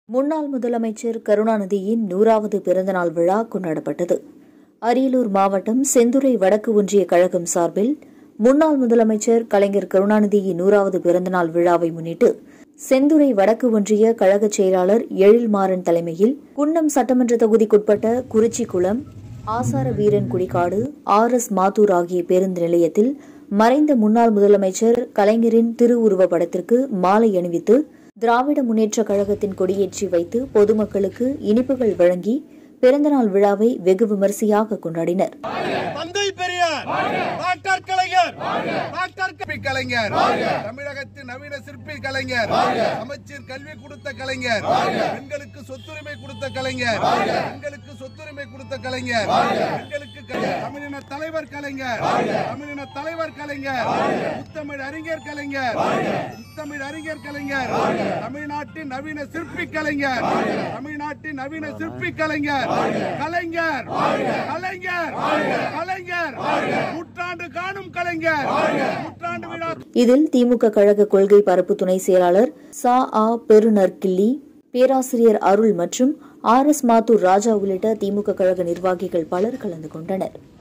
முன்னாள் முதலமைச்சர் கருணாநிதியின் நூறாவது பிறந்தநாள் விழா கொண்டாடப்பட்டது அரியலூர் மாவட்டம் செந்துறை வடக்கு ஒன்றிய கழகம் சார்பில் முன்னாள் முதலமைச்சர் கலைஞர் கருணாநிதியின் நூறாவது பிறந்தநாள் விழாவை முன்னிட்டு செந்துறை வடக்கு ஒன்றிய கழக செயலாளர் எழில்மாறன் தலைமையில் குன்னம் சட்டமன்ற தொகுதிக்குட்பட்ட குறிச்சிக்குளம் ஆசார வீரன் குடிக்காடு ஆர் எஸ் மாத்தூர் ஆகிய பேருந்து நிலையத்தில் மறைந்த முன்னாள் முதலமைச்சர் கலைஞரின் திருவுருவப் படத்திற்கு மாலை அணிவித்து திராவிட முன்னேற்றக் கழகத்தின் கொடியேற்றி வைத்து பொதுமக்களுக்கு இனிப்புகள் வழங்கி பிறந்தநாள் விழாவை வெகு விமரிசையாக கொண்டாடினர் தந்தை பெரியார் டாக்டர் கலைஞர் டாக்டர் சிற்பி கலைஞர் தமிழகத்தின் நவீன சிற்பி கலைஞர் அமைச்சர் கல்வி கொடுத்த கலைஞர் பெண்களுக்கு சொத்துரிமை கொடுத்த கலைஞர் பெண்களுக்கு சொத்துரிமை கொடுத்த கலைஞர் பெண்களுக்கு க- தமிழின தலைவர் கலைஞர் தமிழின தலைவர் கலைஞர் முத்தமிழ் அறிஞர் கலைஞர் முத்தமிழ் அறிஞர் கலைஞர் தமிழ்நாட்டின் நவீன சிற்பி கலைஞர் தமிழ்நாட்டின் நவீன சிற்பி கலைஞர் கலைஞர் கலைஞர் கலைஞர் நூற்றாண்டு காணும் கலைஞர் நூற்றாண்டு விழா இதில் திமுக கழக கொள்கை பரப்பு துணை செயலாளர் சா ஆ பெருநற்கிள்ளி பேராசிரியர் அருள் மற்றும் ஆர் எஸ் மாத்தூர் ராஜா உள்ளிட்ட திமுக கழக நிர்வாகிகள் பலர் கலந்து கொண்டனர்